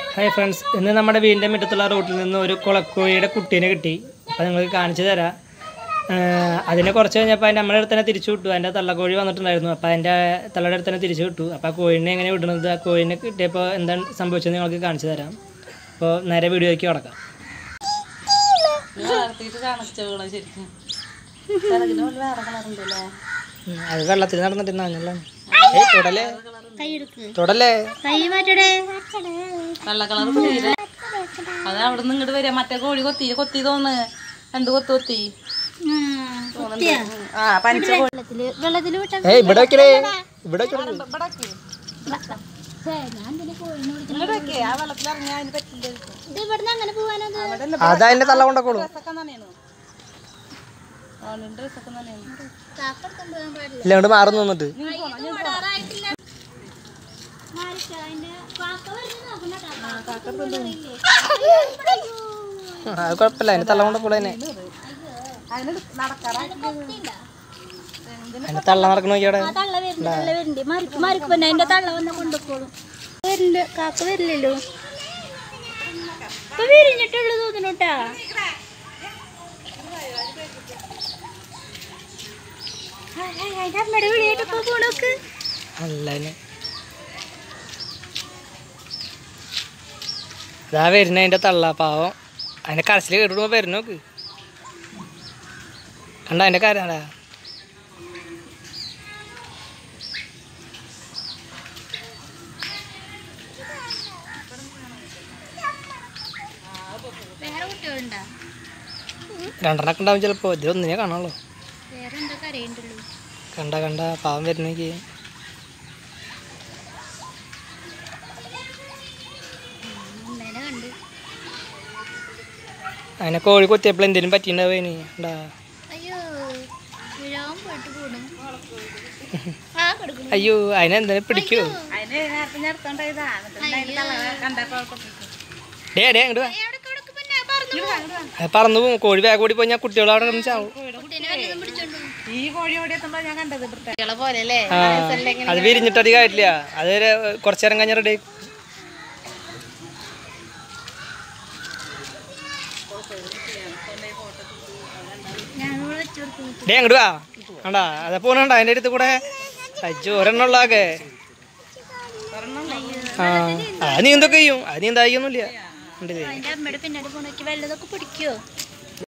Hi friends ഇന്ന് നമ്മുടെ വീടിൻ്റെ മുറ്റത്തുള്ള റോട്ടിൽ നിന്ന് ഒരു കുളക്കോഴിയുടെ കുട്ടീനെ കിട്ടി അപ്പോൾ നിങ്ങൾക്ക് കാണിച്ചു തരാം ആഹ് അതിനെ കുറച്ച് കഴിഞ്ഞപ്പോൾ അതിൻ്റെ നമ്മുടെ അടുത്ത് തന്നെ തിരിച്ചു വിട്ടു അതിൻ്റെ തള്ളക്കോഴി വന്നിട്ടുണ്ടായിരുന്നു അപ്പോൾ അതിൻ്റെ തള്ളയുടെ അടുത്ത് തന്നെ തിരിച്ചു വിട്ടു അപ്പോൾ ആ കോഴിനെ എങ്ങനെ വിടുന്നത് ആ കോഴിനെ കിട്ടിയപ്പോൾ എന്താണ് സംഭവിച്ചത് നിങ്ങൾക്ക് കാണിച്ചു തരാം അപ്പോൾ നേരെ വീഡിയോയ്ക്ക് കിടക്കാം വളർത്തിയിട്ട് കാണിച്ചു വീണ ശരിക്കും ചിറകിന് പോലെ വേറെ കളറുണ്ടല്ലേ അത് വെള്ളത്തിൽ നടന്നിട്ടുണ്ടാകുന്നല്ലോ ഏയ് തൊടലേ തൊടലേ വെള്ള കളർ പിടിയില്ല അത് അവിടെ നിന്ന് ഇങ്ങോട്ട് വരിക മറ്റേ കോഴി കൊത്തി കൊത്തി തോന്ന് രണ്ട് കൊത്ത് കൊത്തി ആ പനിച്ച കോഴി ഏയ് ഇവിടെ വെക്കണേ ഇവിടെ വെക്കണേ ഇങ്ങോട്ട് വെക്കേ ആ വെള്ളത്തിൽ ഇറങ്ങിയാ അതിന് പറ്റില്ല അതാ അതിൻ്റെ തള്ള കൊണ്ടോളൂ ഡ്രസ്സൊക്കെ നനയണു അവൻ്റെ ഡ്രസ്സൊക്കെ നനയണു ഇല്ല അങ്ങോട്ട് മാറുന്നു വന്നിട്ട് ആ, അത് കുഴപ്പമില്ല അതിൻ്റെ തള്ള കൊണ്ടോളൂ അതിനെ അതിന് നടക്കാറാ അതിൻ്റെ തള്ള നടക്കണ നോക്കിയവിടെ തള്ള വരുന്നുണ്ട് തള്ള വരുന്നുണ്ട് മരിക്ക് മരിക്ക് പിന്നെ അതിന്റെ തള്ള വന്ന് കൊണ്ടുപോകും വരുന്നുണ്ട് കാക്ക വരില്ലല്ലോ ഇപ്പൊ വിരിഞ്ഞിട്ടുള്ളു തോന്നുന്നുട്ടാ അതിന്റെ അമ്മയുടെ വിളിയായിട്ട് ഇപ്പൊ പോണോക്ക് അല്ല അതിന് ഇതാ വരുന്ന അതിൻ്റെ തള്ള പാവം അതിൻ്റെ കരച്ചിൽ കേട്ടിടുമ്പോൾ വരുന്ന നോക്ക് കണ്ട അതിൻ്റെ കരടാ വേറെ കുട്ടികളുണ്ടാ രണ്ടെണ്ണൊക്കെ ഉണ്ടാവും ചിലപ്പോൾ ഇതിലൊന്നിനെ കാണാമല്ലോ വേറെ എന്താ കരയുണ്ടുള്ളൂ കണ്ട കണ്ട പാവം വരുന്നേക്ക് അമ്മേനെ കണ്ട് അതിനെ കോഴി കൊത്തിയപ്പോൾ എന്തെങ്കിലും പറ്റിയിട്ടുണ്ടാവും അതിന് ഉണ്ടാ അയ്യോ വിഴാൻ പോയിട്ട് കൂടും ആ കൊടുക്കുന്നു അയ്യോ അതിനെ എന്തെങ്കിലും പിടിക്കുമോ അതിന് നേരത്തെ നിർത്തോണ്ടായതാ എന്നിട്ട് അതിന്റെ തള്ള കണ്ടപ്പോ കൊത്തി. ഡേ ഡേ അങ്ങോട്ട് വാ എവിടെ കൊടുക്കും പിന്നെ പറഞ്ഞു അത് പറന്നു പോകും കോഴി ബാഗ് കൂടി പോയി ഞാൻ കുട്ടികളെ അവിടെ കിടന്ന് ചാവും കുട്ടീനെ വല്ലതും പിടിച്ചോണ്ട് പോകും ഈ കോഴി ഓടി എത്തുമ്പോ ഞാൻ കണ്ടത് ഇവിടുത്തെ പോലെ അല്ലേ ആ അത് വിരിഞ്ഞിട്ട് അധികം ആയിട്ടില്ല അത് ഒരു കുറച്ച് നേരം കഴിഞ്ഞ റെഡി ഞാനിവിടെ വെച്ചു കൊടുക്കും ഡേ അങ്ങോട്ട് വാ കണ്ടാ അതെ പോണണ്ട അതിൻ്റെ അടുത്ത് കൂടെ അജ്ജു ഒരെണ്ണുള്ളതൊക്കെ ആ അത് നീ എന്തൊക്കെ ചെയ്യും അത് നീ എന്താ ചെയ്യൊന്നുമില്ല ഉണ്ട് ഇത്. അതിന്റെ അമ്മയുടെ പിന്നാടി പോണോക്കി വല്ലതൊക്കെ പിടിക്കോ